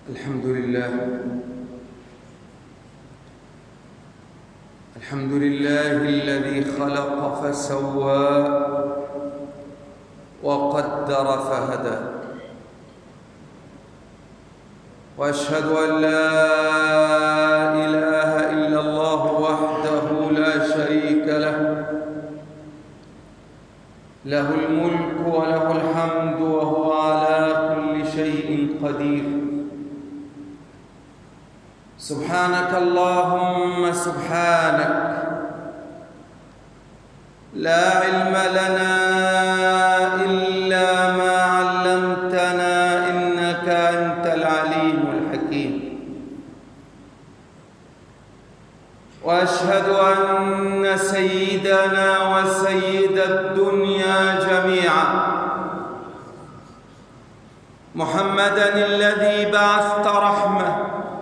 الحمد لله الحمد لله الذي خلق فسوى وقدر فهدى واشهد ان لا اله الا الله وحده لا شريك له له الملك وله الحمد وهو على كل شيء قدير سبحانك اللهم سبحانك لا علم لنا الا ما علمتنا انك انت العليم الحكيم واشهد ان سيدنا وسيد الدنيا جميعا محمدا الذي بعثت رحمه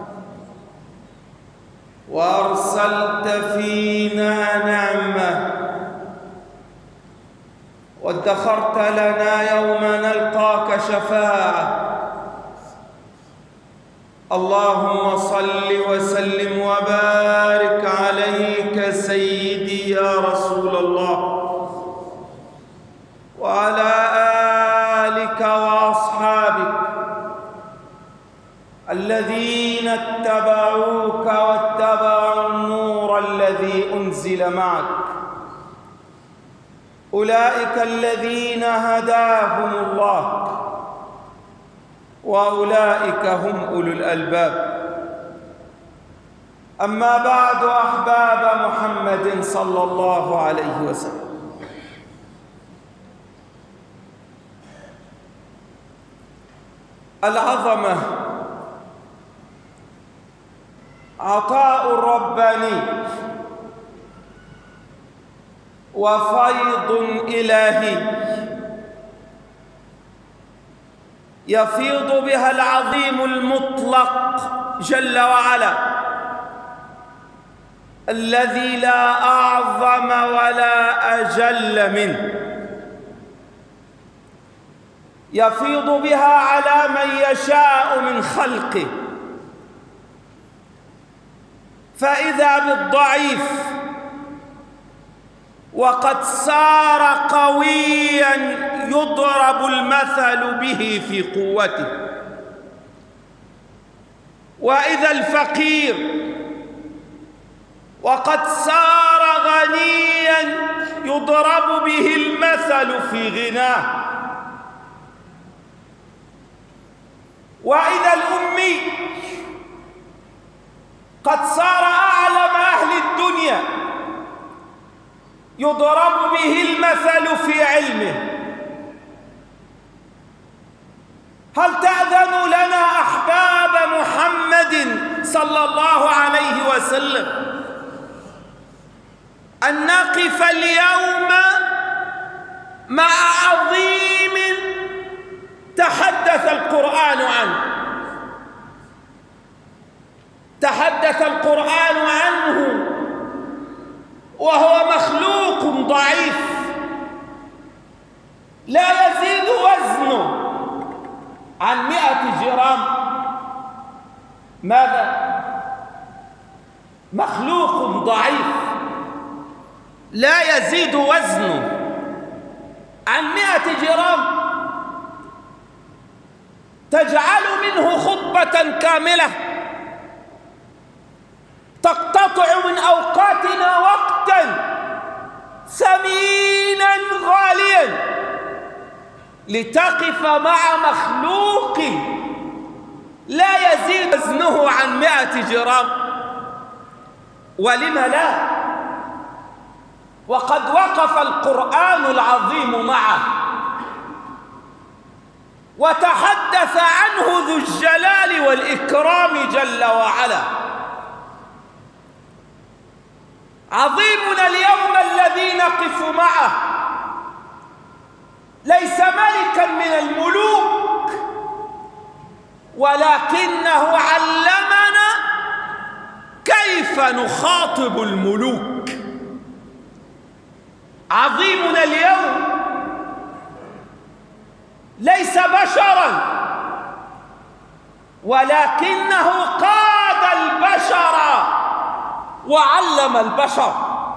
وارسلت فينا نعمه وادخرت لنا يوم نلقاك شفاعه اللهم صل وسلم وبارك عليك سيدي يا رسول الله وعلى الك واصحابك الذين اتبعوك واتبعوا النور الذي انزل معك اولئك الذين هداهم الله واولئك هم اولو الالباب اما بعد احباب محمد صلى الله عليه وسلم العظمه عطاء رباني وفيض الهي يفيض بها العظيم المطلق جل وعلا الذي لا اعظم ولا اجل منه يفيض بها على من يشاء من خلقه فاذا بالضعيف وقد صار قويا يضرب المثل به في قوته واذا الفقير وقد صار غنيا يضرب به المثل في غناه واذا الامي قد صار اعلم اهل الدنيا يضرب به المثل في علمه هل تأذن لنا أحباب محمد صلى الله عليه وسلم أن نقف اليوم مع عظيم تحدث القرآن عنه تحدث القرآن عنه وهو مخلوق ضعيف لا يزيد وزنه عن مئة جرام ماذا؟ مخلوق ضعيف لا يزيد وزنه عن مئة جرام تجعل منه خطبة كاملة تقتطع من أوقاتنا وقتا ثمينا غاليا لتقف مع مخلوق لا يزيد وزنه عن مئة جرام ولم لا وقد وقف القرآن العظيم معه وتحدث عنه ذو الجلال والإكرام جل وعلا عظيمنا اليوم الذي نقف معه ليس ملكا من الملوك ولكنه علمنا كيف نخاطب الملوك عظيمنا اليوم ليس بشرا ولكنه قاد البشر وعلم البشر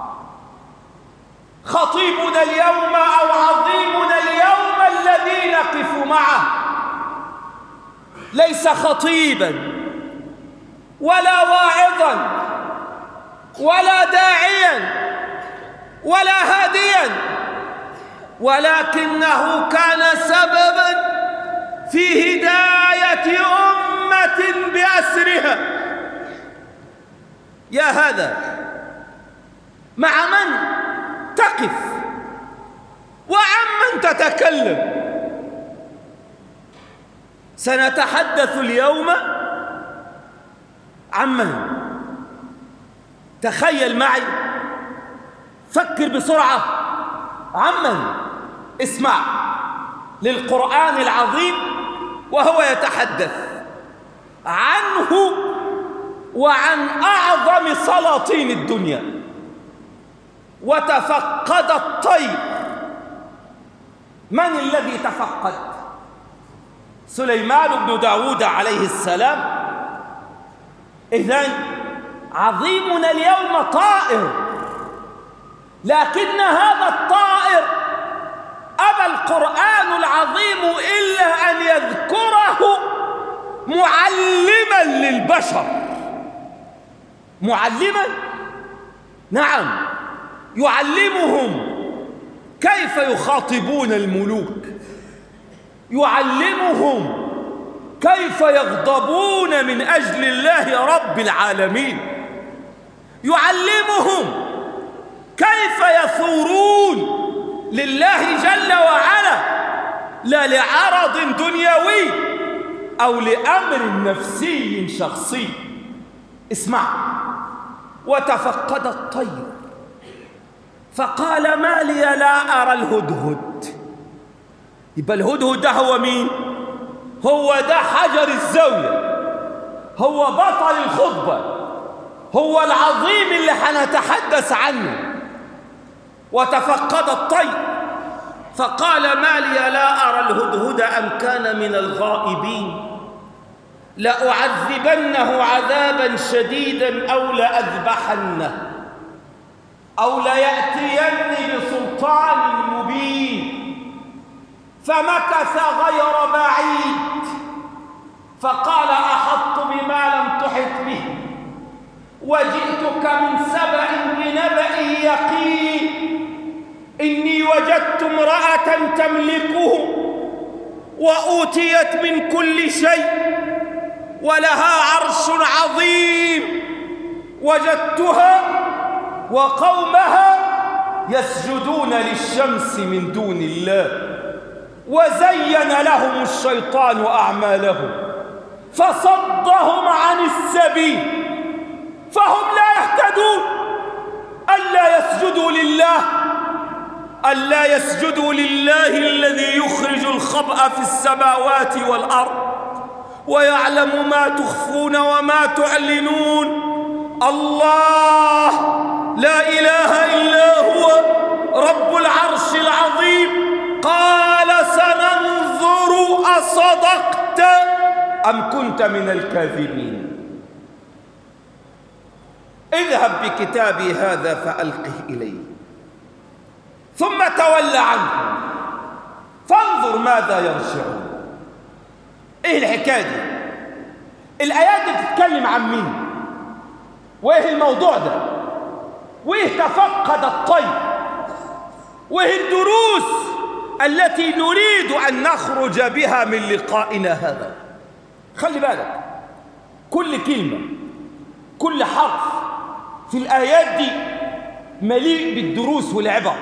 خطيبنا اليوم أو عظيمنا اليوم الذي نقف معه ليس خطيبا ولا واعظا ولا داعيا ولا هاديا ولكنه كان سببا في هداية أمة بأسرها يا هذا مع من تقف وعمن تتكلم سنتحدث اليوم عمن تخيل معي فكر بسرعة عمن اسمع للقرآن العظيم وهو يتحدث عنه وعن أعظم سلاطين الدنيا وتفقد الطير من الذي تفقد سليمان بن داود عليه السلام إذن عظيمنا اليوم طائر لكن هذا الطائر أبى القرآن العظيم إلا أن يذكره معلما للبشر معلما نعم يعلمهم كيف يخاطبون الملوك يعلمهم كيف يغضبون من أجل الله رب العالمين يعلمهم كيف يثورون لله جل وعلا لا لعرض دنيوي أو لأمر نفسي شخصي اسمع وتفقد الطير فقال ما لي لا أرى الهدهد يبقى الهدهد ده هو مين هو ده حجر الزاوية هو بطل الخطبة هو العظيم اللي حنتحدث عنه وتفقد الطير فقال ما لي لا أرى الهدهد أم كان من الغائبين لأعذبنه عذابا شديدا أو لأذبحنه أو ليأتيني بسلطان مبين فمكث غير بعيد فقال أحط بما لم تحط به وجئتك من سبأ بنبأ يقين إني وجدت امرأة تملكه وأوتيت من كل شيء ولها عرش عظيم وجدتها وقومها يسجدون للشمس من دون الله وزين لهم الشيطان أعمالهم فصدهم عن السبيل فهم لا يهتدون ألا يسجدوا لله ألا يسجدوا لله الذي يخرج الخبأ في السماوات والأرض ويعلم ما تخفون وما تعلنون الله لا إله إلا هو رب العرش العظيم قال سننظر أصدقت أم كنت من الكاذبين اذهب بكتابي هذا فألقه إليه ثم تول عنه فانظر ماذا يرجعون ايه الحكايه دي الايات دي بتتكلم عن مين وايه الموضوع ده وايه تفقد الطير وايه الدروس التي نريد ان نخرج بها من لقائنا هذا خلي بالك كل كلمه كل حرف في الايات دي مليء بالدروس والعبر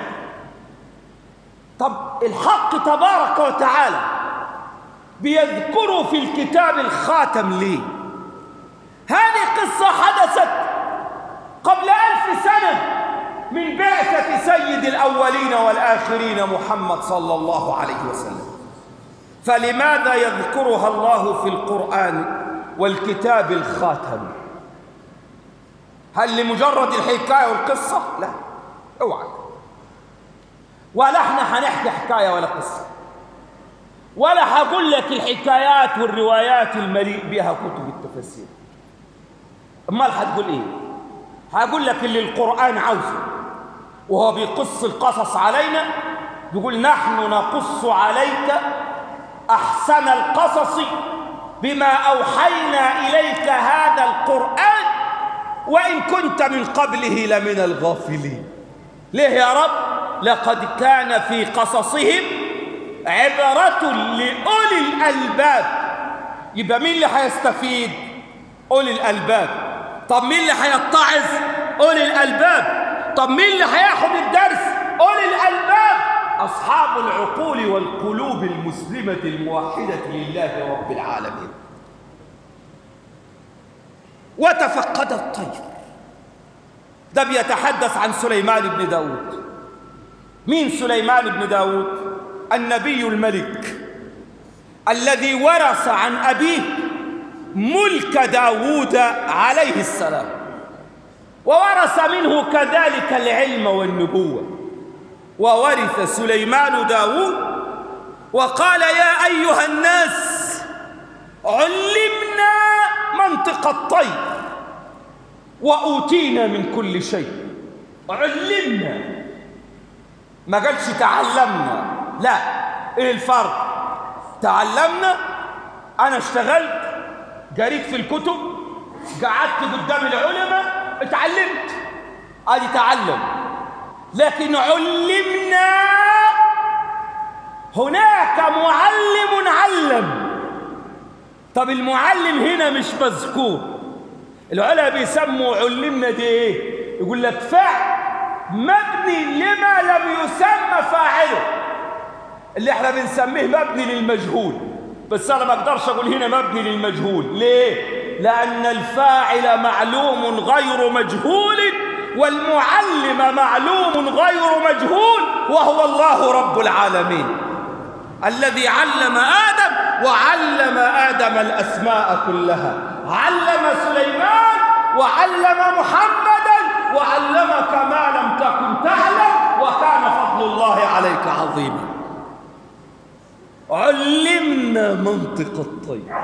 طب الحق تبارك وتعالى بيذكروا في الكتاب الخاتم ليه هذه قصة حدثت قبل ألف سنة من بعثة سيد الأولين والآخرين محمد صلى الله عليه وسلم فلماذا يذكرها الله في القرآن والكتاب الخاتم هل لمجرد الحكاية والقصة؟ لا اوعى ولا احنا هنحكي حكاية ولا قصة ولا هقول لك الحكايات والروايات المليء بها كتب التفسير امال هتقول ايه هقول لك اللي القرآن عاوزه وهو بيقص القصص علينا بيقول نحن نقص عليك أحسن القصص بما أوحينا إليك هذا القرآن وإن كنت من قبله لمن الغافلين ليه يا رب لقد كان في قصصهم عبرة لأولي الألباب يبقى مين اللي هيستفيد أولي الألباب طب مين اللي هيتعظ أولي الألباب طب مين اللي هياخد الدرس أولي الألباب أصحاب العقول والقلوب المسلمة الموحدة لله رب العالمين وتفقد الطير ده بيتحدث عن سليمان بن داود مين سليمان بن داود النبي الملك الذي ورث عن أبيه ملك داود عليه السلام وورث منه كذلك العلم والنبوة وورث سليمان داود وقال يا أيها الناس علمنا منطق الطير وأوتينا من كل شيء علمنا ما قالش تعلمنا لا ايه الفرق تعلمنا انا اشتغلت قريت في الكتب قعدت قدام العلماء اتعلمت ادي تعلم لكن علمنا هناك معلم علم طب المعلم هنا مش مذكور العلماء بيسموا علمنا دي ايه يقول لك فعل مبني لما لم يسمى فاعله اللي احنا بنسميه مبني للمجهول بس انا ما اقدرش اقول هنا مبني للمجهول ليه لان الفاعل معلوم غير مجهول والمعلم معلوم غير مجهول وهو الله رب العالمين الذي علم ادم وعلم ادم الاسماء كلها علم سليمان وعلم محمدا وعلمك ما لم تكن تعلم وكان فضل الله عليك عظيما علمنا منطق الطير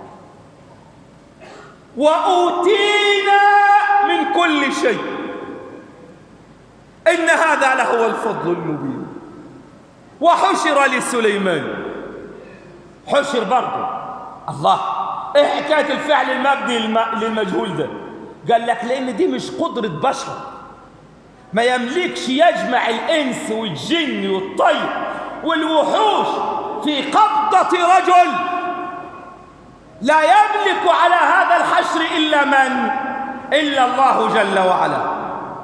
وأوتينا من كل شيء إن هذا لهو الفضل المبين وحشر لسليمان حشر برضه الله ايه حكاية الفعل المبني للمجهول ده قال لك لأن دي مش قدرة بشر ما يملكش يجمع الإنس والجن والطير والوحوش في قبضة رجل لا يملك على هذا الحشر إلا من إلا الله جل وعلا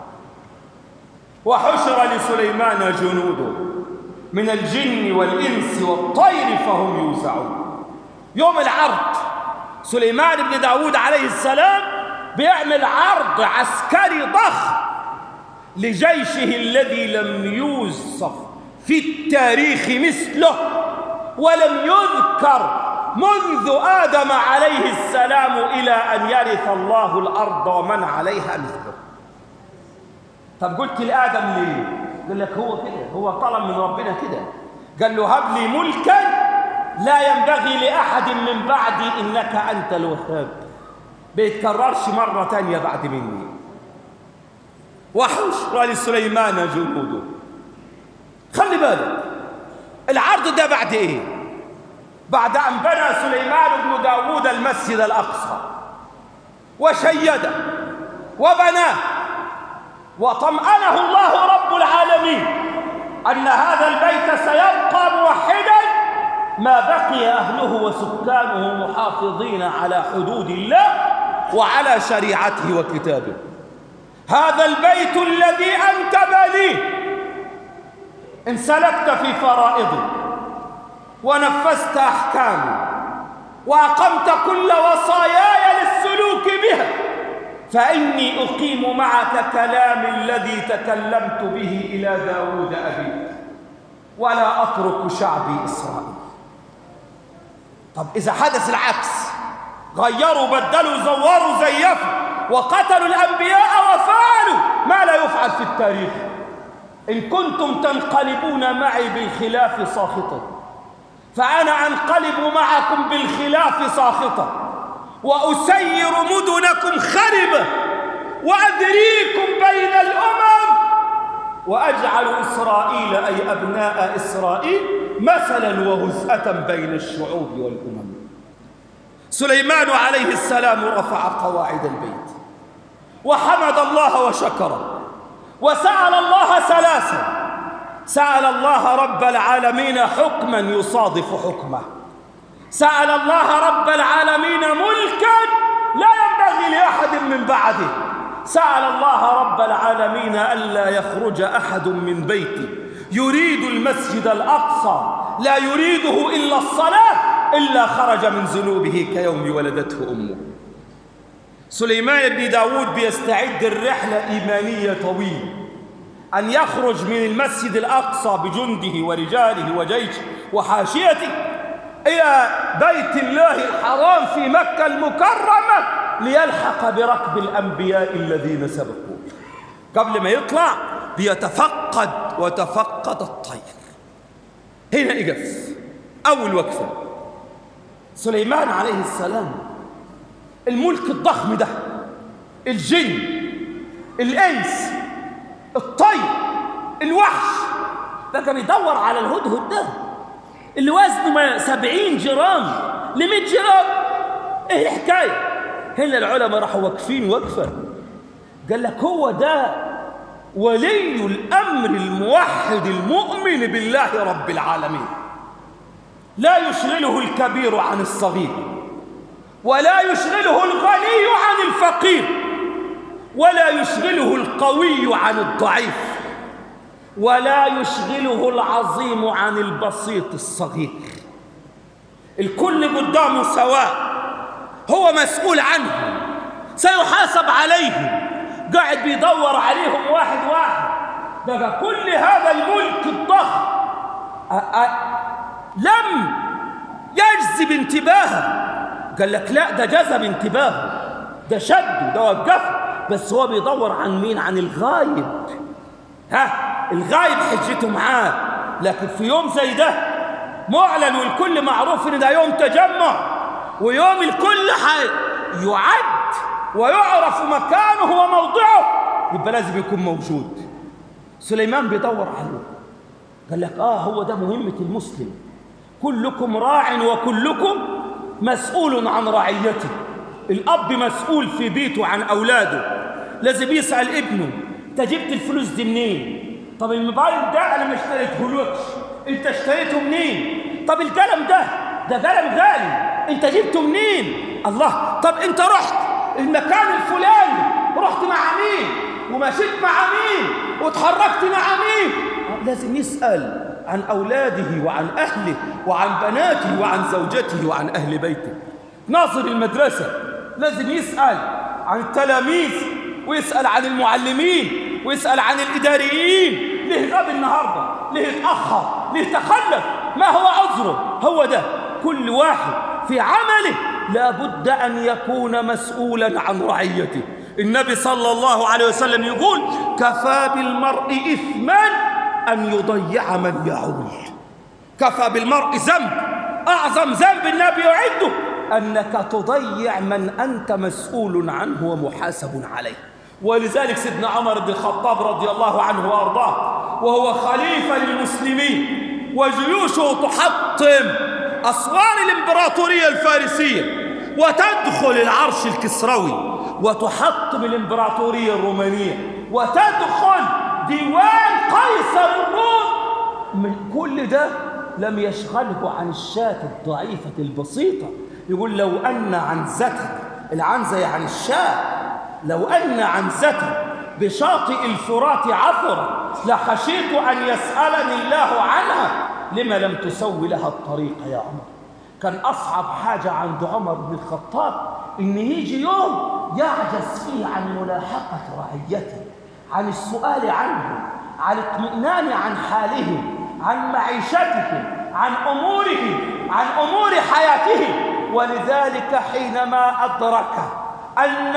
وحشر لسليمان جنوده من الجن والإنس والطير فهم يوزعون يوم العرض سليمان بن داود عليه السلام بيعمل عرض عسكري ضخم لجيشه الذي لم يوصف في التاريخ مثله ولم يذكر منذ آدم عليه السلام إلى أن يرث الله الأرض ومن عليها مثله طب قلت لآدم ليه قال لك هو كده هو طلب من ربنا كده قال له هب لي ملكا لا ينبغي لأحد من بعدي إنك أنت الوهاب بيتكررش مرة تانية بعد مني وحشر لسليمان جنوده خلي بالك العرض ده بعد ايه بعد ان بنى سليمان بن داود المسجد الاقصى وشيده وبناه وطمأنه الله رب العالمين ان هذا البيت سيبقى موحدا ما بقي اهله وسكانه محافظين على حدود الله وعلى شريعته وكتابه هذا البيت الذي أنت بنيه إن سلكت في فرائضه ونفذت أحكامه وأقمت كل وصاياي للسلوك بها فإني أقيم معك كلام الذي تكلمت به إلى داود أبيك ولا أترك شعبي إسرائيل طب إذا حدث العكس غيروا بدلوا زوروا زيفوا وقتلوا الأنبياء وفعلوا ما لا يفعل في التاريخ إن كنتم تنقلبون معي بالخلاف ساخطا فأنا أنقلب معكم بالخلاف ساخطة وأسير مدنكم خربة وأذريكم بين الأمم وأجعل إسرائيل أي أبناء إسرائيل مثلا وهزءة بين الشعوب والأمم سليمان عليه السلام رفع قواعد البيت وحمد الله وشكره وسأل الله ثلاثا سأل الله رب العالمين حكما يصادف حكمه سأل الله رب العالمين ملكا لا ينبغي لأحد من بعده سأل الله رب العالمين ألا يخرج أحد من بيته يريد المسجد الأقصى لا يريده إلا الصلاة إلا خرج من ذنوبه كيوم ولدته أمه سليمان بن داود بيستعد الرحلة إيمانية طويلة أن يخرج من المسجد الأقصى بجنده ورجاله وجيشه وحاشيته إلى بيت الله الحرام في مكة المكرمة ليلحق بركب الأنبياء الذين سبقوا قبل ما يطلع بيتفقد وتفقد الطير هنا إقف أول وقفة سليمان عليه السلام الملك الضخم ده الجن الإنس الطير الوحش بقى بيدور على الهدهد ده اللي وزنه سبعين جرام لمئة جرام ايه الحكاية هنا العلماء راحوا واقفين وقفة قال لك هو ده ولي الأمر الموحد المؤمن بالله رب العالمين لا يشغله الكبير عن الصغير ولا يشغله الغني عن الفقير ولا يشغله القوي عن الضعيف ولا يشغله العظيم عن البسيط الصغير الكل قدامه سواء هو مسؤول عنهم سيحاسب عليهم قاعد بيدور عليهم واحد واحد بقى كل هذا الملك الضخم لم يجذب انتباهه قال لك لا ده جذب انتباهه ده شده ده وقفه بس هو بيدور عن مين عن الغايب ها الغايب حجته معاه لكن في يوم زي ده معلن والكل معروف ان ده يوم تجمع ويوم الكل حي يعد ويعرف مكانه وموضعه يبقى لازم يكون موجود سليمان بيدور عليه قال لك اه هو ده مهمة المسلم كلكم راع وكلكم مسؤول عن رعيته الأب مسؤول في بيته عن أولاده لازم يسأل ابنه انت جبت الفلوس دي منين طب الموبايل ده انا ما اشتريتهولكش انت اشتريته منين طب القلم ده ده قلم غالي انت جبته منين الله طب انت رحت المكان الفلاني رحت مع مين ومشيت مع مين وتحركت مع مين لازم يسأل عن أولاده وعن أهله وعن بناته وعن زوجته وعن أهل بيته ناظر المدرسة لازم يسأل عن التلاميذ ويسأل عن المعلمين ويسأل عن الإداريين ليه غاب النهاردة ليه اتأخر ليه تخلف ما هو عذره هو ده كل واحد في عمله لابد أن يكون مسؤولا عن رعيته النبي صلى الله عليه وسلم يقول كفى بالمرء إثما أن يضيع من يعول كفى بالمرء ذنب أعظم ذنب النبي يعده أنك تضيع من أنت مسؤول عنه ومحاسب عليه ولذلك سيدنا عمر بن الخطاب رضي الله عنه وأرضاه وهو خليفة للمسلمين وجيوشه تحطم أسوار الإمبراطورية الفارسية وتدخل العرش الكسروي وتحطم الإمبراطورية الرومانية وتدخل ديوان قيصر الروم من كل ده لم يشغله عن الشاة الضعيفة البسيطة يقول لو أن عنزتك العنزة يعني الشاة لو أن عنزتك بشاطئ الفرات عثرة لخشيت أن يسألني الله عنها لما لم تسوي لها الطريق يا عمر كان أصعب حاجة عند عمر بن الخطاب إن يجي يوم يعجز فيه عن ملاحقة رعيته عن السؤال عنهم عن الاطمئنان عن حالهم عن معيشتهم عن أمورهم عن أمور حياتهم ولذلك حينما أدرك أن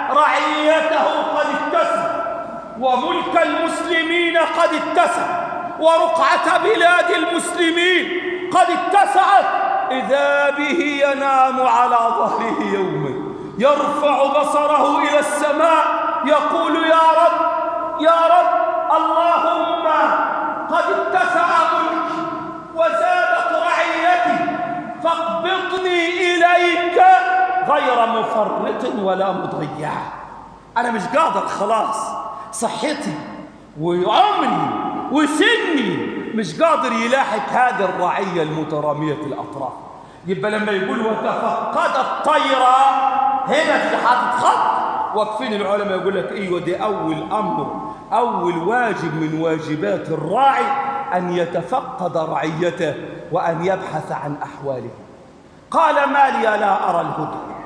رعيته قد اتسع وملك المسلمين قد اتسع ورقعة بلاد المسلمين قد اتسعت إذا به ينام على ظهره يوما يرفع بصره إلى السماء يقول يا رب يا رب اللهم قد اتسع ملكي وزادت رعيتي فاقبضني إليك غير مفرط ولا مضيع أنا مش قادر خلاص صحتي وعمري وسني مش قادر يلاحق هذه الرعية المترامية الأطراف يبقى لما يقول وتفقد الطيرة هنا في حاطط خط واقفين العلماء يقول لك ايوه دي اول امر اول واجب من واجبات الراعي ان يتفقد رعيته وان يبحث عن احواله قال ما لي لا ارى الهدهد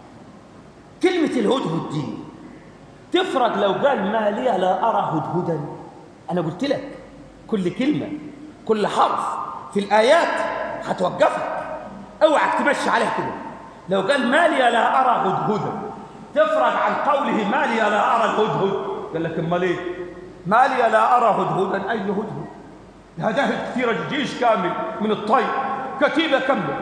كلمه الهدهد دي تفرق لو قال ما لي لا ارى هدهدا انا قلت لك كل كلمه كل حرف في الايات هتوقفك اوعك تمشي عليها كده لو قال ما لي لا ارى هدهدا تفرق عن قوله ما لي لا أرى الهدهد قال لك امال ايه ما لي لا أرى هدهدا أي هدهد هداهد كثيرة جيش كامل من الطير كتيبة كاملة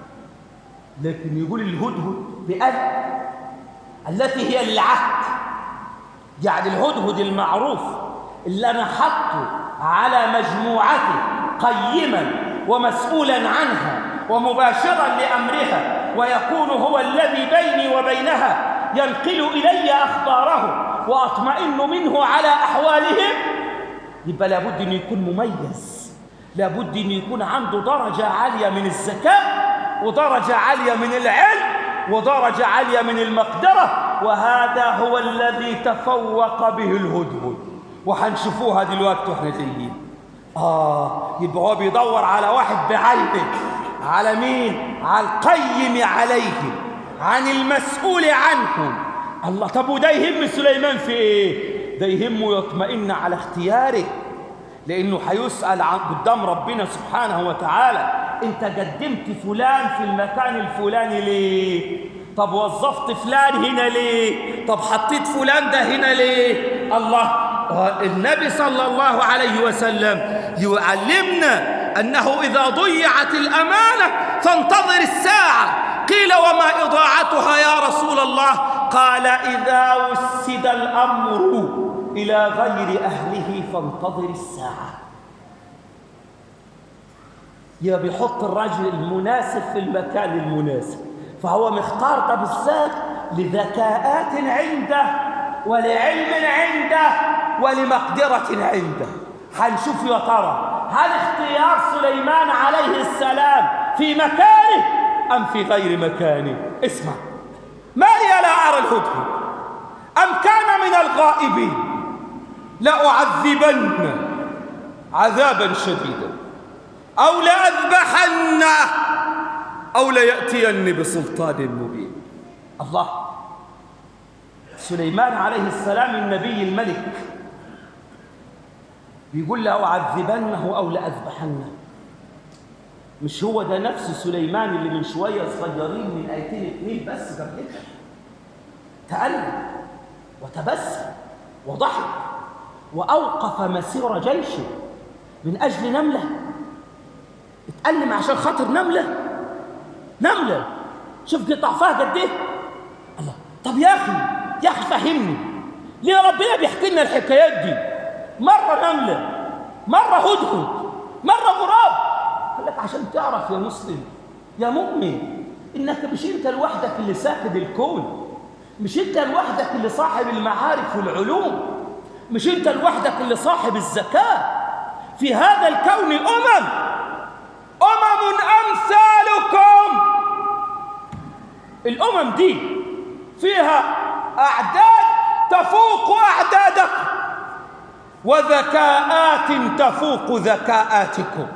لكن يقول الهدهد بأل التي هي للعهد يعني الهدهد المعروف اللي أنا حطه على مجموعته قيما ومسؤولا عنها ومباشرا لأمرها ويكون هو الذي بيني وبينها ينقل إلي أخباره وأطمئن منه على أحوالهم يبقى لابد أن يكون مميز لابد أن يكون عنده درجة عالية من الذكاء ودرجة عالية من العلم ودرجة عالية من المقدرة وهذا هو الذي تفوق به الهدهد وحنشوفوها دلوقتي واحنا جايين آه يبقى هو بيدور على واحد بعينه على مين؟ على القيم عليهم عن المسؤول عنهم الله طب وده يهم سليمان في ايه ده يهمه يطمئن على اختياره لانه هيسال عن قدام ربنا سبحانه وتعالى انت قدمت فلان في المكان الفلاني ليه طب وظفت فلان هنا ليه طب حطيت فلان ده هنا ليه الله النبي صلى الله عليه وسلم يعلمنا انه اذا ضيعت الامانه فانتظر الساعه قيل وما إضاعتها يا رسول الله قال إذا وسد الأمر إلى غير أهله فانتظر الساعة يا بيحط الرجل المناسب في المكان المناسب فهو مختار ده بالذات لذكاءات عنده ولعلم عنده ولمقدرة عنده هنشوف يا ترى هل اختيار سليمان عليه السلام في مكانه أم في غير مكانه اسمع ما لي لا أرى الهدهد أم كان من الغائبين لأعذبن عذابا شديدا أو لأذبحن أو ليأتين بسلطان مبين الله سليمان عليه السلام النبي الملك بيقول لأعذبنه أو لأذبحنه مش هو ده نفس سليمان اللي من شوية صغيرين من آيتين اثنين بس قبل كده تألم وتبسم وضحك وأوقف مسير جيشه من أجل نملة اتألم عشان خاطر نملة نملة شوف ضعفها قد ايه الله طب يا أخي يا أخي فهمني ليه ربنا بيحكي لنا الحكايات دي مرة نملة مرة هدهد مرة غراب قال لك عشان تعرف يا مسلم يا مؤمن انك مش انت لوحدك اللي ساكد الكون مش انت لوحدك اللي صاحب المعارف والعلوم مش انت لوحدك اللي صاحب الذكاء في هذا الكون امم امم امثالكم الامم دي فيها اعداد تفوق اعدادكم وذكاءات تفوق ذكاءاتكم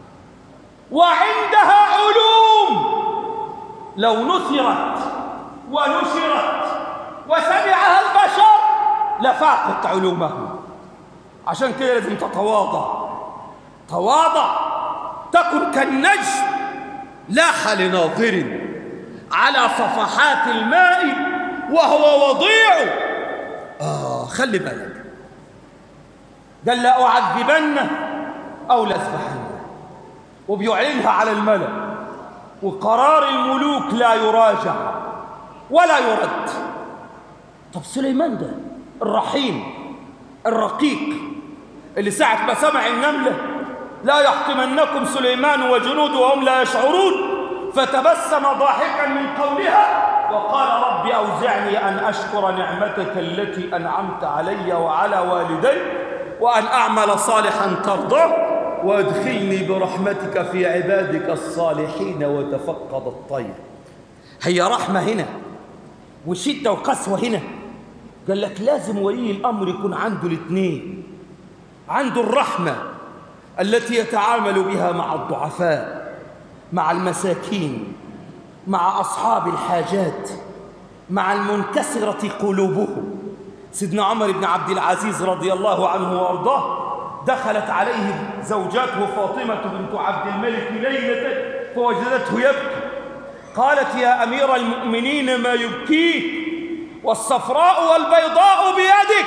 وعندها علوم لو نثرت ونشرت وسمعها البشر لفاقت علومهم عشان كده لازم تتواضع تواضع تكن كالنجم لاح لناظر على صفحات الماء وهو وضيع آه خلي بالك قال لأعذبنه أو لأذبحنه وبيعلنها على الملأ وقرار الملوك لا يراجع ولا يرد طب سليمان ده الرحيم الرقيق اللي ساعة ما سمع النملة لا يحطمنكم سليمان وجنوده وهم لا يشعرون فتبسم ضاحكا من قولها وقال رب أوزعني أن أشكر نعمتك التي أنعمت علي وعلى والدي وأن أعمل صالحا ترضاه وادخلني برحمتك في عبادك الصالحين وتفقد الطير هي رحمة هنا وشدة وقسوة هنا قال لك لازم ولي الأمر يكون عنده الاثنين عنده الرحمة التي يتعامل بها مع الضعفاء مع المساكين مع أصحاب الحاجات مع المنكسرة قلوبهم سيدنا عمر بن عبد العزيز رضي الله عنه وارضاه دخلت عليه زوجاته فاطمة بنت عبد الملك ليلة فوجدته يبكي قالت يا أمير المؤمنين ما يبكيك والصفراء والبيضاء بيدك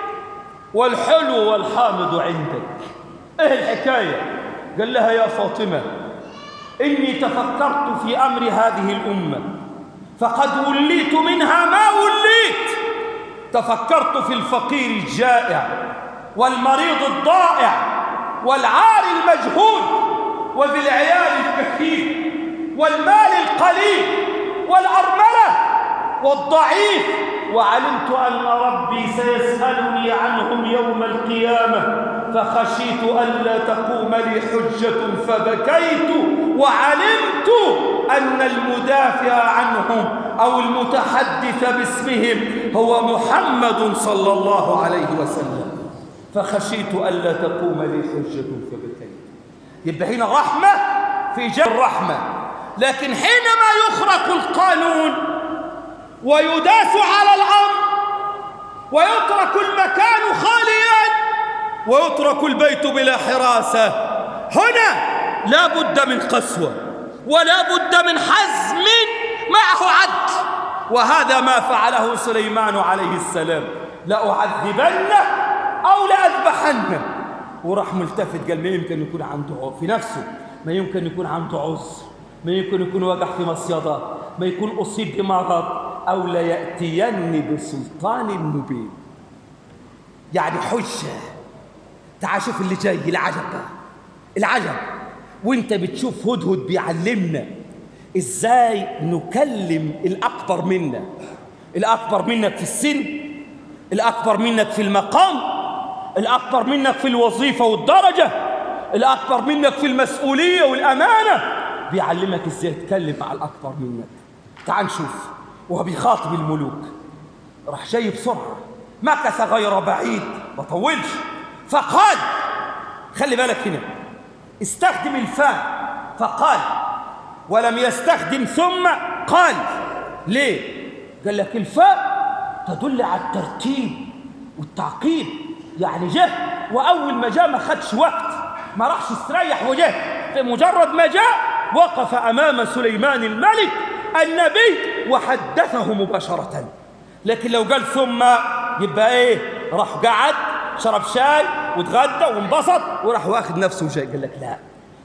والحلو والحامض عندك ايه الحكاية قال لها يا فاطمة إني تفكرت في أمر هذه الأمة فقد وليت منها ما وليت تفكرت في الفقير الجائع والمريض الضائع والعار المجهول وفي العيال الكثير والمال القليل والأرملة والضعيف وعلمت أن ربي سيسألني عنهم يوم القيامة فخشيت ألا تقوم لي حجة فبكيت وعلمت أن المدافع عنهم أو المتحدث باسمهم هو محمد صلى الله عليه وسلم فخشيت ألا تقوم لي حجة فبكيت يبقى هنا رحمة في جنب الرحمة لكن حينما يخرق القانون ويداس على الأمر ويترك المكان خاليا ويترك البيت بلا حراسة هنا لا بد من قسوة ولا بد من حزم معه عدل وهذا ما فعله سليمان عليه السلام لأعذبنه أو لأذبحنه وراح ملتفت قال ما يمكن يكون عنده في نفسه ما يمكن يكون عنده عذر ما يمكن يكون وقع في مصيدة ما يكون أصيب بمرض أو ليأتيني بسلطان مبين يعني حجة تعال شوف اللي جاي العجب بقى العجب وانت بتشوف هدهد بيعلمنا ازاي نكلم الأكبر منا الأكبر منك في السن الأكبر منك في المقام الأكبر منك في الوظيفة والدرجة الأكبر منك في المسؤولية والأمانة بيعلمك ازاي تتكلم مع الأكبر منك تعال نشوف وهو بيخاطب الملوك راح جاي بسرعة مكث غير بعيد ما طولش فقال خلي بالك هنا استخدم الفاء فقال ولم يستخدم ثم قال ليه قال لك الفاء تدل على الترتيب والتعقيب يعني جه واول ما جاء ما خدش وقت ما راحش استريح وجه مجرد ما جاء وقف امام سليمان الملك النبي وحدثه مباشره لكن لو قال ثم يبقى ايه راح قعد شرب شاي وتغدى وانبسط وراح واخد نفسه وجاي قال لك لا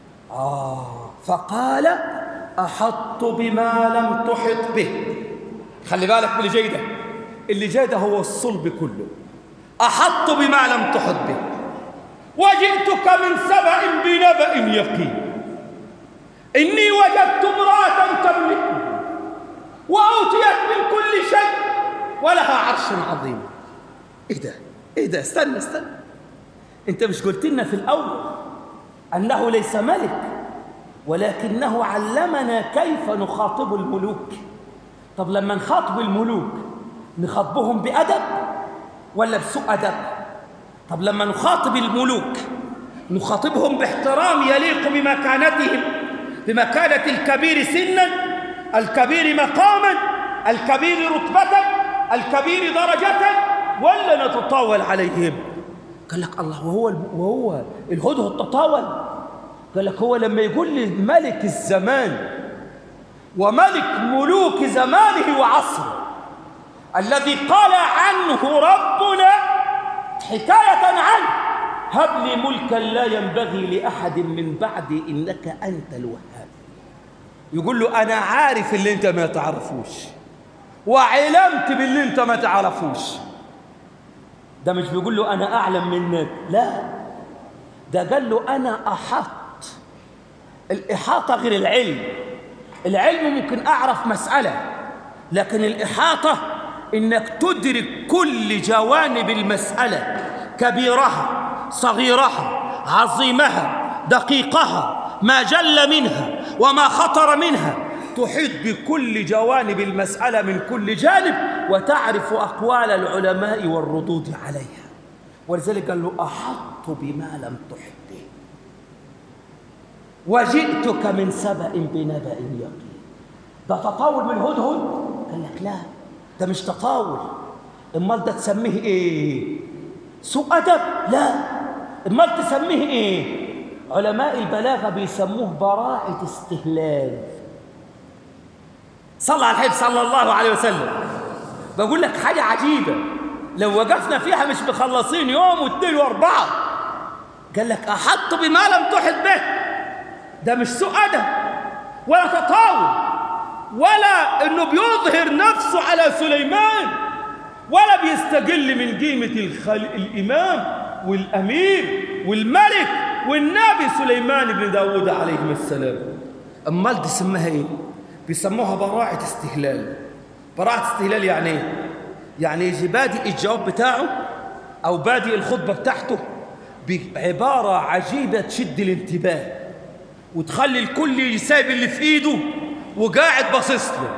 آه فقال أحط بما لم تحط به خلي بالك من اللي جاي ده اللي جاي ده هو الصلب كله أحط بما لم تحط به وجئتك من سبأ بنبأ يقين إني وجدت امرأة تملكني وأوتيت من كل شيء ولها عرش عظيم إيه ده؟ إيه ده؟ استنى استنى أنت مش قلت لنا في الأول أنه ليس ملك ولكنه علمنا كيف نخاطب الملوك طب لما نخاطب الملوك نخاطبهم بأدب ولا بسوء أدب طب لما نخاطب الملوك نخاطبهم باحترام يليق بمكانتهم بمكانة الكبير سنا الكبير مقاما الكبير رتبة الكبير درجة ولا نتطاول عليهم قال لك الله وهو وهو الهدهد تطاول قال لك هو لما يقول لي ملك الزمان وملك ملوك زمانه وعصره الذي قال عنه ربنا حكاية عنه هب لي ملكا لا ينبغي لأحد من بعدي إنك أنت الوهاب يقول له أنا عارف اللي أنت ما تعرفوش وعلمت باللي أنت ما تعرفوش ده مش بيقول له أنا أعلم منك لا ده قال له أنا أحط الإحاطة غير العلم العلم ممكن أعرف مسألة لكن الإحاطة إنك تدرك كل جوانب المسألة كبيرها صغيرها عظيمها دقيقها ما جل منها وما خطر منها تحيط بكل جوانب المسألة من كل جانب وتعرف أقوال العلماء والردود عليها ولذلك قال له أحط بما لم تحط به وجئتك من سبأ بنبأ يقين ده تطاول من هدهد قال لك لا ده مش تطاول امال ده تسميه ايه سوء ادب لا امال تسميه ايه علماء البلاغه بيسموه براعه استهلال صلى على الحبيب صلى الله عليه وسلم بقول لك حاجه عجيبه لو وقفنا فيها مش مخلصين يوم واثنين واربعه قال لك احط بما لم تحط به ده مش سوء ادب ولا تطاول ولا انه بيظهر نفسه على سليمان ولا بيستقل من قيمة الخل... الإمام والأمير والملك والنبي سليمان بن داود عليه السلام أمال دي سمها إيه؟ بيسموها براعة استهلال براعة استهلال يعني إيه؟ يعني يجي بادئ الجواب بتاعه أو بادئ الخطبة بتاعته بعبارة عجيبة تشد الانتباه وتخلي الكل يساب اللي في إيده وقاعد باصص له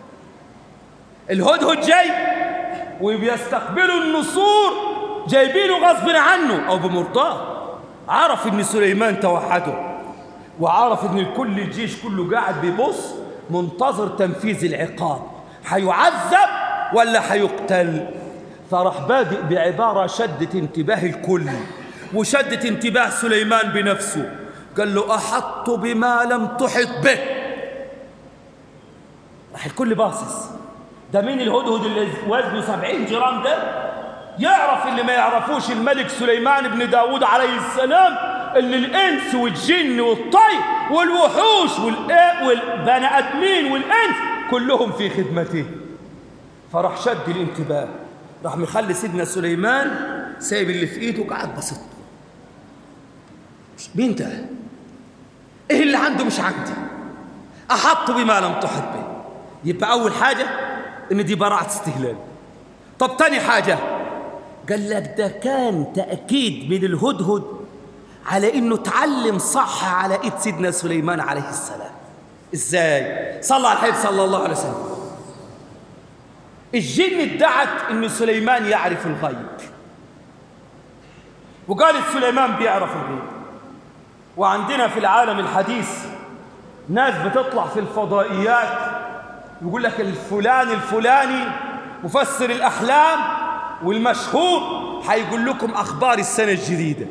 الهدهد جاي وبيستقبلوا النصور جايبينه غصب عنه او بمرضاه عرف ان سليمان توحده وعرف ان الكل الجيش كله قاعد بيبص منتظر تنفيذ العقاب هيعذب ولا هيقتل فراح بادئ بعبارة شدت انتباه الكل وشدت انتباه سليمان بنفسه قال له أحط بما لم تحط به راح الكل باصص ده مين الهدهد اللي وزنه 70 جرام ده يعرف اللي ما يعرفوش الملك سليمان بن داود عليه السلام اللي الانس والجن والطير والوحوش والبني ادمين والانس كلهم في خدمته فراح شد الانتباه راح مخلي سيدنا سليمان سايب اللي في ايده قاعد بسيط مين ده ايه اللي عنده مش عندي احط بما لم تحط به يبقى أول حاجة إن دي براعة استهلال طب تاني حاجة قال لك ده كان تأكيد من الهدهد على إنه تعلم صح على إيد سيدنا سليمان عليه السلام إزاي؟ صلى على الحبيب صلى الله عليه وسلم الجن ادعت إن سليمان يعرف الغيب وقالت سليمان بيعرف الغيب وعندنا في العالم الحديث ناس بتطلع في الفضائيات يقول لك الفلان الفلاني مفسر الأحلام والمشهور هيقول لكم أخبار السنة الجديدة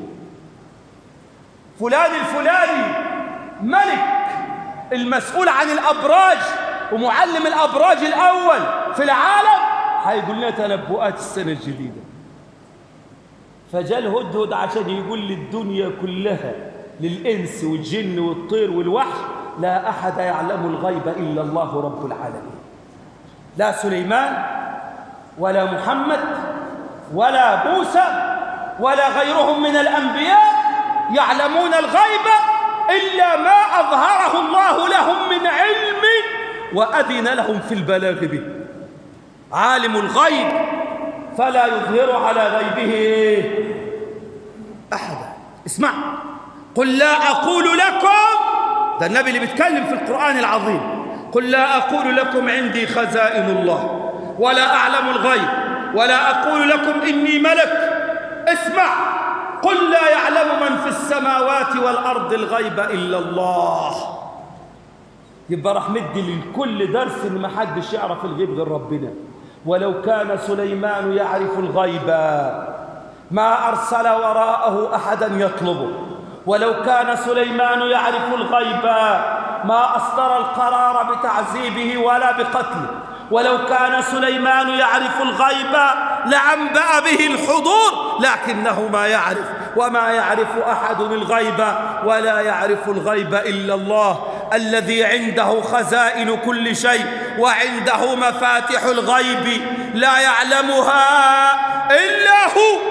فلان الفلاني ملك المسؤول عن الأبراج ومعلم الأبراج الأول في العالم هيقول لنا تنبؤات السنة الجديدة فجاء الهدهد عشان يقول للدنيا كلها للإنس والجن والطير والوحش لا أحد يعلم الغيب إلا الله رب العالمين لا سليمان ولا محمد ولا موسى ولا غيرهم من الأنبياء يعلمون الغيب إلا ما أظهره الله لهم من علم وأذن لهم في البلاغ به عالم الغيب فلا يظهر على غيبه أحدا اسمع قل لا أقول لكم ده النبي اللي بيتكلم في القرآن العظيم قل لا أقول لكم عندي خزائن الله ولا أعلم الغيب ولا أقول لكم إني ملك اسمع قل لا يعلم من في السماوات والأرض الغيب إلا الله يبقى راح مدي للكل درس إن ما حدش يعرف الغيب غير ربنا ولو كان سليمان يعرف الغيب ما أرسل وراءه أحدا يطلبه ولو كان سليمان يعرف الغيب ما أصدر القرار بتعذيبه ولا بقتله ولو كان سليمان يعرف الغيب لعنبأ به الحضور لكنه ما يعرف وما يعرف أحد الغيب ولا يعرف الغيب إلا الله الذي عنده خزائن كل شيء وعنده مفاتح الغيب لا يعلمها إلا هو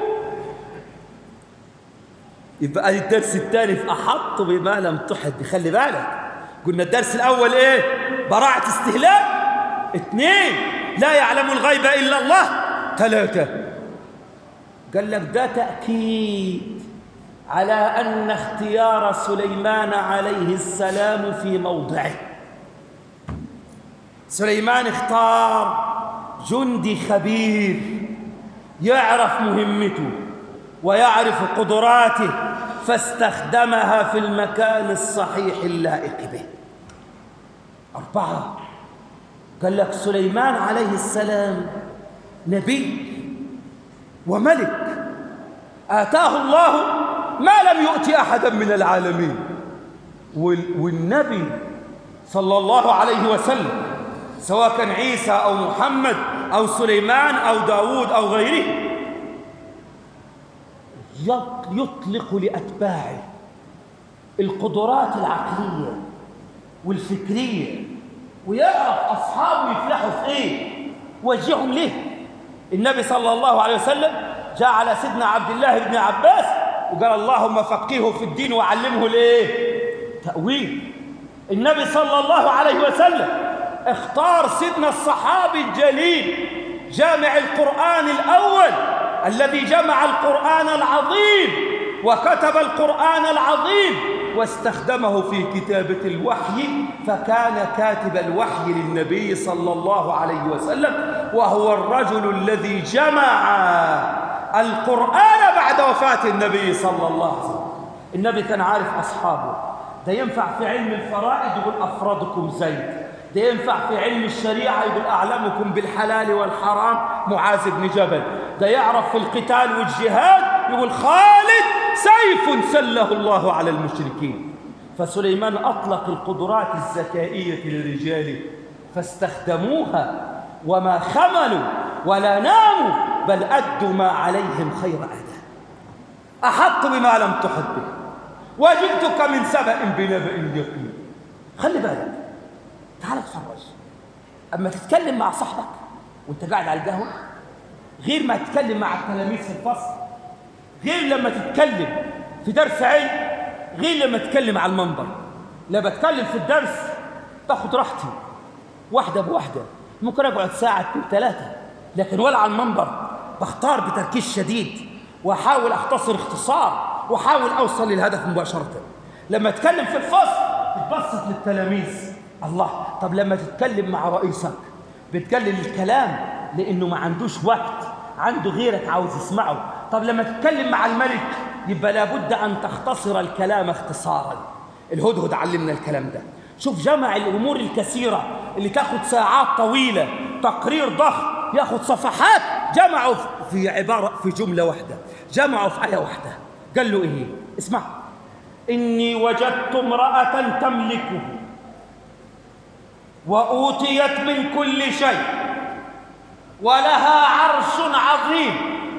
يبقى الدرس الثاني في أحط بما لم تحط خلي بالك قلنا الدرس الأول إيه براعة استهلاك اثنين لا يعلم الغيب إلا الله ثلاثة قال لك ده تأكيد على أن اختيار سليمان عليه السلام في موضعه سليمان اختار جندي خبير يعرف مهمته ويعرف قدراته فاستخدمها في المكان الصحيح اللائق به أربعة قال لك سليمان عليه السلام نبي وملك آتاه الله ما لم يؤت أحدا من العالمين والنبي صلى الله عليه وسلم سواء كان عيسى أو محمد أو سليمان أو داود أو غيره يطلق لأتباعه القدرات العقلية والفكرية ويعرف أصحابه يفلحوا في إيه وجههم ليه النبي صلى الله عليه وسلم جاء على سيدنا عبد الله بن عباس وقال اللهم فقهه في الدين وعلمه الايه تأويل النبي صلى الله عليه وسلم اختار سيدنا الصحابي الجليل جامع القرآن الأول الذي جمع القرآن العظيم وكتب القرآن العظيم واستخدمه في كتابة الوحي فكان كاتب الوحي للنبي صلى الله عليه وسلم وهو الرجل الذي جمع القرآن بعد وفاة النبي صلى الله عليه وسلم النبي كان عارف أصحابه ده ينفع في علم الفرائض يقول أفرادكم زيد ده ينفع في علم الشريعة يقول أعلمكم بالحلال والحرام معاذ بن جبل ده يعرف في القتال والجهاد يقول خالد سيف سله الله على المشركين فسليمان أطلق القدرات الذكائية للرجال فاستخدموها وما خملوا ولا ناموا بل أدوا ما عليهم خير أداء أحط بما لم تحط به وجئتك من سبأ بنبأ يقين خلي بالك تعال اتفرج أما تتكلم مع صاحبك وانت قاعد على القهوة غير ما تتكلم مع التلاميذ في الفصل غير لما تتكلم في درس علم غير لما تتكلم على المنبر لما بتكلم في الدرس باخد راحتي واحدة بواحدة ممكن أقعد ساعة اتنين ثلاثة لكن ولا على المنبر بختار بتركيز شديد وأحاول أختصر اختصار وأحاول أوصل للهدف مباشرة لما أتكلم في الفصل بتبسط للتلاميذ الله طب لما تتكلم مع رئيسك بتقلل الكلام لأنه ما عندوش وقت عنده غيرك عاوز يسمعه طب لما تتكلم مع الملك يبقى لابد أن تختصر الكلام اختصارا الهدهد علمنا الكلام ده شوف جمع الأمور الكثيرة اللي تاخد ساعات طويلة تقرير ضخم ياخد صفحات جمعوا في عبارة في جملة واحدة جمعوا في آية واحدة قال له إيه اسمع إني وجدت امرأة تملكه وأوتيت من كل شيء ولها عرش عظيم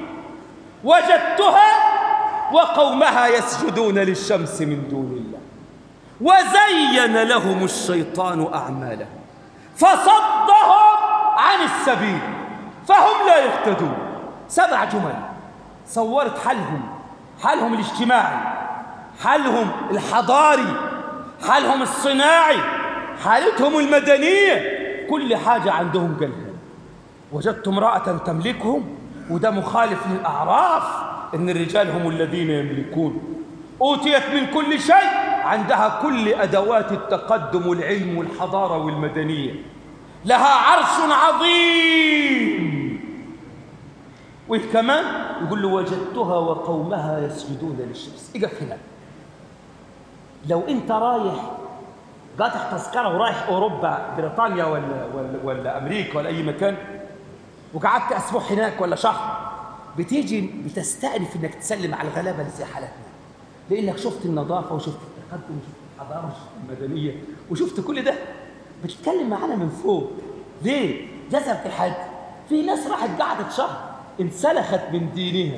وجدتها وقومها يسجدون للشمس من دون الله وزين لهم الشيطان أعمالهم فصدهم عن السبيل فهم لا يهتدون سبع جمل صورت حالهم حالهم الاجتماعي حالهم الحضاري حالهم الصناعي حالتهم المدنية كل حاجة عندهم قالها وجدت امرأة تملكهم وده مخالف للأعراف إن الرجال هم الذين يملكون أوتيت من كل شيء عندها كل أدوات التقدم والعلم والحضارة والمدنية لها عرش عظيم وكمان يقول له وجدتها وقومها يسجدون للشمس اقف هنا لو انت رايح قاطع تذكره ورايح اوروبا بريطانيا ولا ولا, ولا امريكا ولا اي مكان وقعدت اسبوع هناك ولا شهر بتيجي بتستأنف انك تسلم على الغلابه اللي زي حالتنا لانك شفت النظافه وشفت التقدم وشفت الحضاره وشفت المدنيه وشفت كل ده بتتكلم معانا من فوق ليه؟ جذبت الحد في ناس راحت قعدت شهر انسلخت من دينها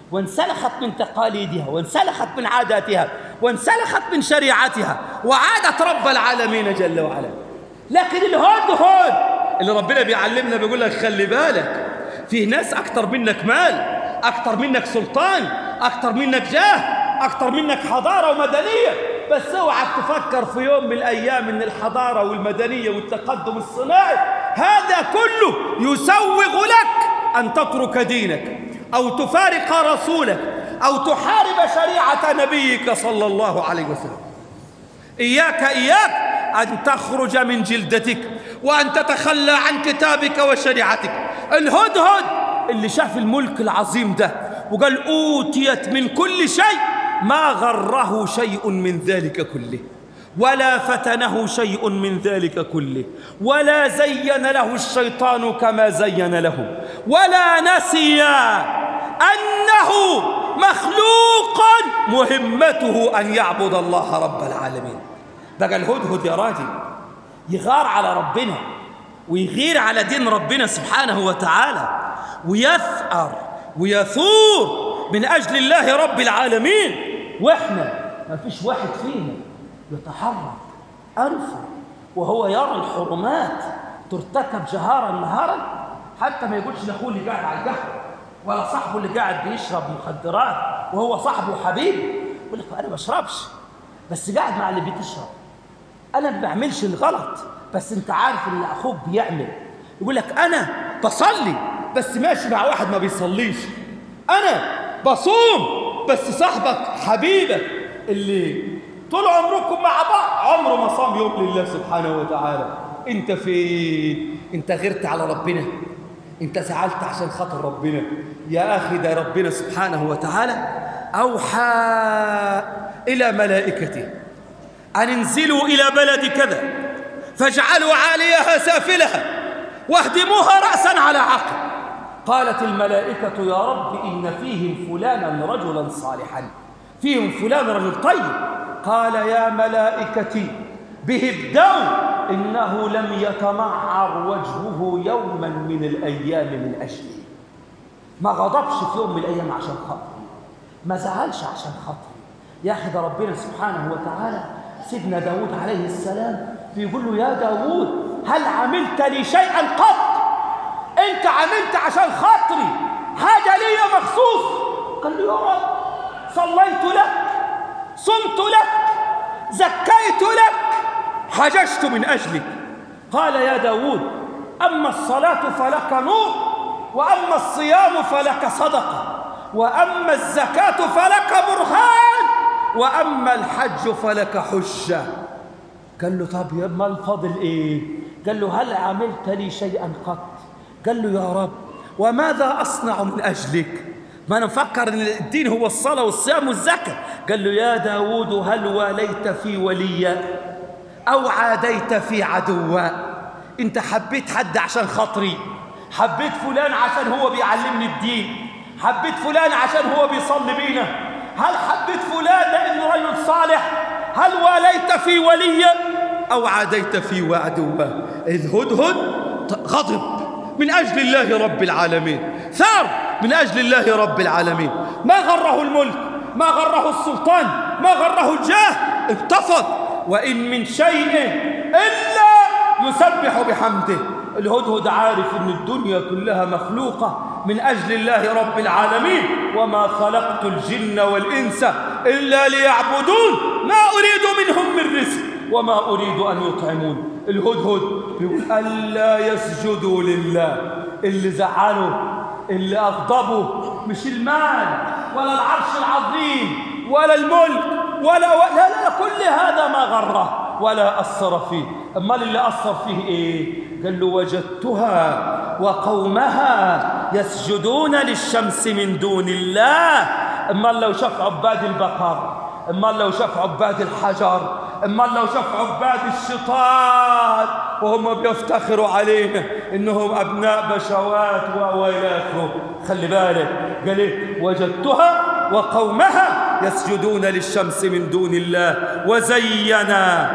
وانسلخت من تقاليدها وانسلخت من عاداتها وانسلخت من شريعتها وعادت رب العالمين جل وعلا لكن الهدهد اللي ربنا بيعلمنا بيقول لك خلي بالك فيه ناس أكتر منك مال أكتر منك سلطان أكتر منك جاه أكتر منك حضارة ومدنية بس اوعك تفكر في يوم من الأيام إن الحضارة والمدنية والتقدم الصناعي هذا كله يسوغ لك أن تترك دينك أو تفارق رسولك أو تحارب شريعة نبيك صلى الله عليه وسلم إياك إياك أن تخرج من جلدتك وأن تتخلى عن كتابك وشريعتك الهدهد اللي شاف الملك العظيم ده وقال أوتيت من كل شيء ما غره شيء من ذلك كله ولا فتنه شيء من ذلك كله ولا زين له الشيطان كما زين له ولا نسي أنه مخلوق مهمته أن يعبد الله رب العالمين بقى الهدهد يا راجل يغار على ربنا ويغير على دين ربنا سبحانه وتعالى ويثأر ويثور من أجل الله رب العالمين وإحنا ما فيش واحد فينا يتحرك أنفه وهو يرى الحرمات ترتكب جهارا نهارا حتى ما يقولش لاخوه اللي قاعد على القهوه ولا صاحبه اللي قاعد بيشرب مخدرات وهو صاحبه وحبيبه يقول لك انا ما بشربش بس قاعد مع اللي بتشرب انا ما بعملش الغلط بس انت عارف اللي اخوك بيعمل يقول لك انا بصلي بس ماشي مع واحد ما بيصليش انا بصوم بس صاحبك حبيبك اللي طول عمركم مع بعض عمره ما صام يوم لله سبحانه وتعالى انت فين انت غيرت على ربنا انت زعلت عشان خاطر ربنا يا اخي ده ربنا سبحانه وتعالى اوحى الى ملائكته ان انزلوا الى بلد كذا فاجعلوا عاليها سافلها واهدموها راسا على عقب قالت الملائكه يا رب ان فيهم فلانا رجلا صالحا فيهم فلان رجل طيب قال يا ملائكتي به ابدأوا إنه لم يتمعر وجهه يوما من الأيام من أجلي ما غضبش في يوم من الأيام عشان خاطري ما زعلش عشان خاطري يا أخي ده ربنا سبحانه وتعالى سيدنا داود عليه السلام بيقول له يا داود هل عملت لي شيئا قط انت عملت عشان خاطري حاجة لي مخصوص قال له يا رب صليت لك صمت لك زكيت لك حججت من أجلك قال يا داود أما الصلاة فلك نور وأما الصيام فلك صدقة وأما الزكاة فلك برهان وأما الحج فلك حجة قال له طب يا ما الفضل إيه قال له هل عملت لي شيئا قط قال له يا رب وماذا أصنع من أجلك ما نفكر ان الدين هو الصلاة والصيام والزكاة قال له يا داود هل واليت في وليا أو عاديت في عدوا أنت حبيت حد عشان خاطري حبيت فلان عشان هو بيعلمني الدين حبيت فلان عشان هو بيصلي بينا هل حبيت فلان لأنه رجل صالح هل واليت في وليا أو عاديت في عدوا الهدهد غضب من أجل الله رب العالمين ثار من أجل الله رب العالمين ما غره الملك ما غره السلطان ما غره الجاه انتفض وإن من شيء إلا يسبح بحمده الهدهد عارف أن الدنيا كلها مخلوقة من أجل الله رب العالمين وما خلقت الجن والإنس إلا ليعبدون ما أريد منهم من رزق وما أريد أن يطعمون الهدهد يقول ألا يسجدوا لله اللي زعلوا اللي أغضبوا مش المال ولا العرش العظيم ولا الملك ولا و... لا لا كل هذا ما غره ولا أثر فيه أمال اللي أثر فيه إيه قال له وجدتها وقومها يسجدون للشمس من دون الله أمال لو شاف عباد البقر أمال لو شاف عباد الحجر أمال لو شاف عباد الشيطان وهم بيفتخروا علينا إنهم أبناء بشوات وإلى آخره خلي بالك قال إيه وجدتها وقومها يسجدون للشمس من دون الله وزينا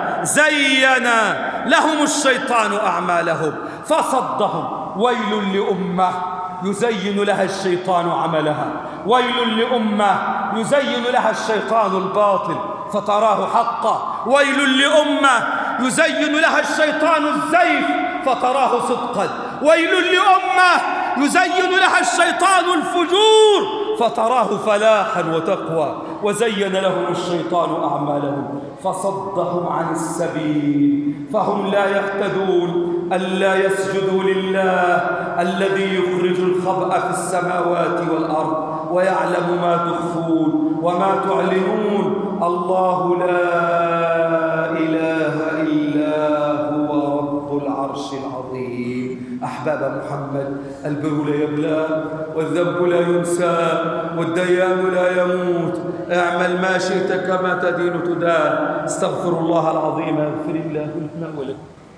زينا لهم الشيطان أعمالهم فصدهم ويل لأمة يزين لها الشيطان عملها ويل لأمة يزين لها الشيطان الباطل فتراه حقا ويل لأمة يزين لها الشيطان الزيف فتراه صدقا ويل لأمة يزين لها الشيطان الفجور فتراه فلاحا وتقوى وزين لهم الشيطان أعمالهم فصدهم عن السبيل فهم لا يهتدون ألا يسجدوا لله الذي يخرج الخبأ في السماوات والأرض ويعلم ما تخفون وما تعلنون الله لا إله إلا هو رب العرش العظيم أحباب محمد البر لا يبلى والذنب لا ينسى والديان لا يموت اعمل ما شئت كما تدين تدان استغفر الله العظيم اغفر الله لنا ولكم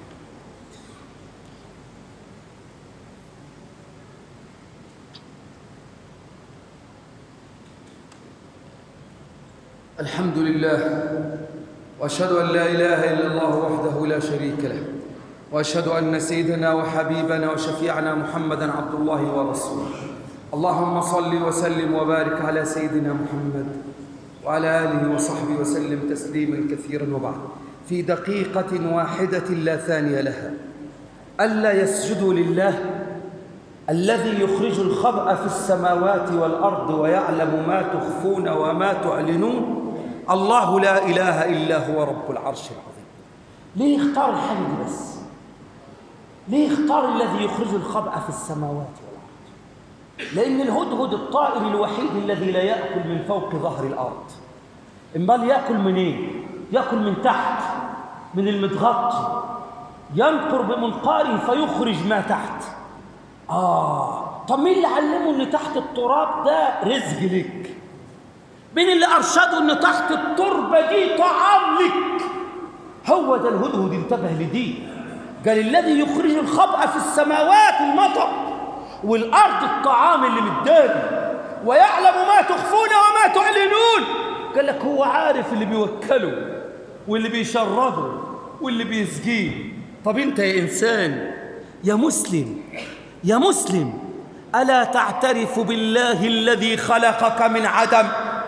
الحمد لله واشهد ان لا اله الا الله وحده لا شريك له واشهد ان سيدنا وحبيبنا وشفيعنا محمدا عبد الله ورسوله اللهم صل وسلم وبارك على سيدنا محمد وعلى اله وصحبه وسلم تسليما كثيرا وبعد في دقيقه واحده لا ثانيه لها الا يسجدوا لله الذي يخرج الخبأ في السماوات والأرض ويعلم ما تخفون وما تعلنون الله لا إله إلا هو رب العرش العظيم ليه اختار الحاجة دي بس ليه اختار الذي يخرج الخبأ في السماوات والأرض لأن الهدهد الطائر الوحيد الذي لا يأكل من فوق ظهر الأرض امال يأكل منين إيه؟ يأكل من تحت من المتغطي ينقر بمنقاره فيخرج ما تحت آه طب مين اللي علمه إن تحت التراب ده رزق لك مين اللي أرشده إن تحت التربة دي طعام لك هو ده الهدهد انتبه لدي قال الذي يخرج الخبأ في السماوات المطر والأرض الطعام اللي مداري ويعلم ما تخفون وما تعلنون قال لك هو عارف اللي بيوكله واللي بيشربه واللي بيسقيه طب انت يا إنسان يا مسلم يا مسلم ألا تعترف بالله الذي خلقك من عدم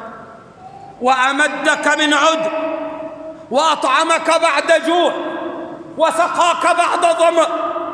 وأمدك من عدم وأطعمك بعد جوع وسقاك بعد ظمأ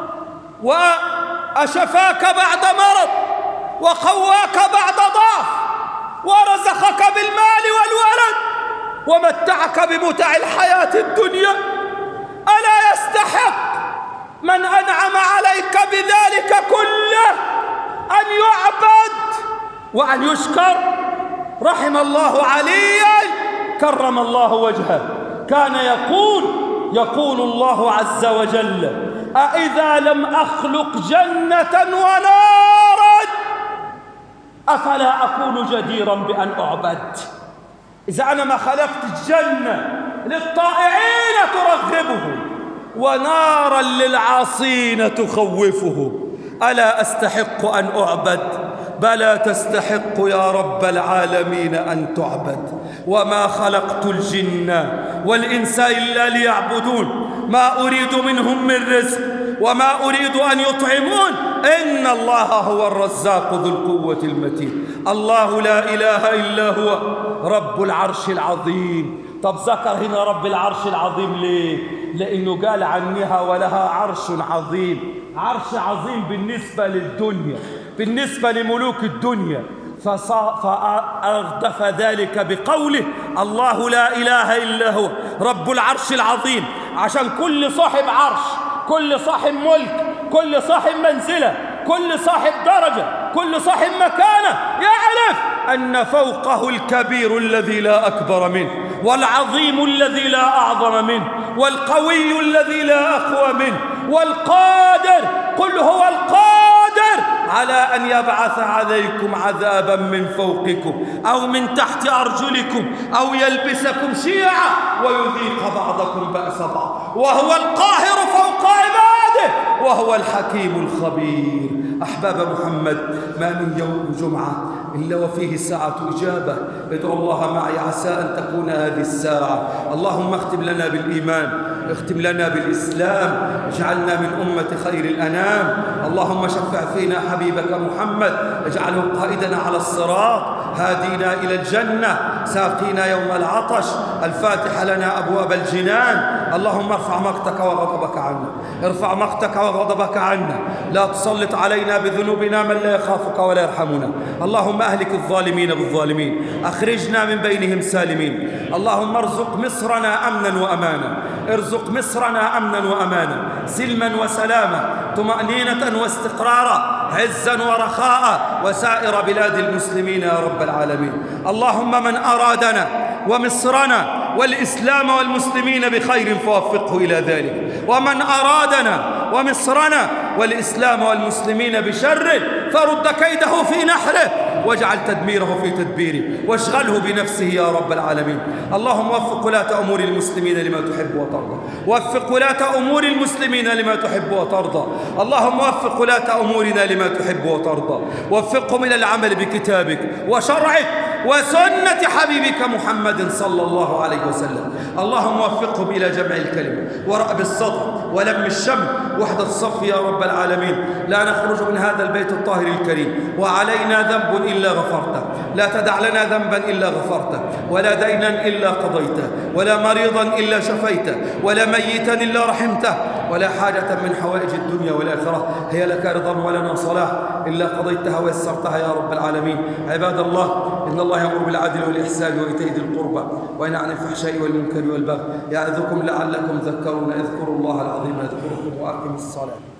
وأشفاك بعد مرض وقواك بعد ضعف ورزقك بالمال والولد ومتعك بمتع الحياة الدنيا ألا يستحق من أنعم عليك بذلك كله أن يعبد وأن يشكر رحم الله عليا كرم الله وجهه كان يقول يقول الله عز وجل أإذا لم أخلق جنة ونارا أفلا أكون جديرا بأن أعبد إذا أنا ما خلقت الجنة للطائعين ترغبهم ونارا للعاصين تخوفهم ألا أستحق أن أعبد بلى تستحق يا رب العالمين أن تعبد وما خلقت الجن والإنس إلا ليعبدون ما أريد منهم من رزق وما أريد أن يطعمون إن الله هو الرزاق ذو القوة المتين الله لا إله إلا هو رب العرش العظيم طب ذكر هنا رب العرش العظيم ليه لأنه قال عنها ولها عرش عظيم عرش عظيم بالنسبة للدنيا بالنسبة لملوك الدنيا فأردف ذلك بقوله الله لا إله إلا هو رب العرش العظيم عشان كل صاحب عرش كل صاحب ملك كل صاحب منزلة كل صاحب درجة كل صاحب مكانة يعرف أن فوقه الكبير الذي لا أكبر منه والعظيم الذي لا أعظم منه والقوي الذي لا أقوى منه والقادر قل هو القادر على أن يبعث عليكم عذابا من فوقكم أو من تحت أرجلكم أو يلبسكم شيعا ويذيق بعضكم بأس بعض وهو القاهر فوق عباده وهو الحكيم الخبير أحباب محمد ما من يوم جمعة إلا وفيه ساعة إجابة ادعو الله معي عسى أن تكون هذه الساعة اللهم اختم لنا بالإيمان اختم لنا بالإسلام اجعلنا من أمة خير الأنام اللهم شفع فينا حبيبك محمد اجعله قائدنا على الصراط هادينا إلى الجنة ساقينا يوم العطش الفاتح لنا أبواب الجنان اللهم ارفع مقتك وغضبك عنا ارفع مقتك وغضبك عنا لا تسلط علينا بذنوبنا من لا يخافك ولا يرحمنا اللهم أهلك الظالمين بالظالمين أخرجنا من بينهم سالمين اللهم ارزق مصرنا أمنا وأمانا ارزق مصرنا أمنا وأمانا سلما وسلاما طمأنينة واستقرارا عزا ورخاء وسائر بلاد المسلمين يا رب العالمين اللهم من أرادنا ومصرنا والإسلام والمسلمين بخير فوفقه إلى ذلك ومن أرادنا ومصرنا والإسلام والمسلمين بشر فرد كيده في نحره واجعل تدميره في تدبيره واشغله بنفسه يا رب العالمين اللهم وفق ولاة أمور المسلمين لما تحب وترضى وفق ولاة أمور المسلمين لما تحب وترضى اللهم وفق ولاة أمورنا لما تحب وترضى وفقهم إلى العمل بكتابك وشرعك وسنة حبيبك محمد صلى الله عليه وسلم اللهم وفقهم إلى جمع الكلمة ورأب الصدر ولم الشمل وحدة الصف يا رب العالمين لا نخرج من هذا البيت الطاهر الكريم وعلينا ذنب إلا غفرته لا تدع لنا ذنبا إلا غفرته ولا دينا إلا قضيته ولا مريضا إلا شفيته ولا ميتا إلا رحمته ولا حاجة من حوائج الدنيا والآخرة هي لك رضا ولنا صلاح إلا قضيتها ويسرتها يا رب العالمين عباد الله إن الله يأمر بالعدل والإحسان وإيتاء ذي القربى وينهى عن الفحشاء والمنكر والبغي يعظكم لعلكم تذكرون اذكروا الله العظيم يذكركم وأقيموا الصلاة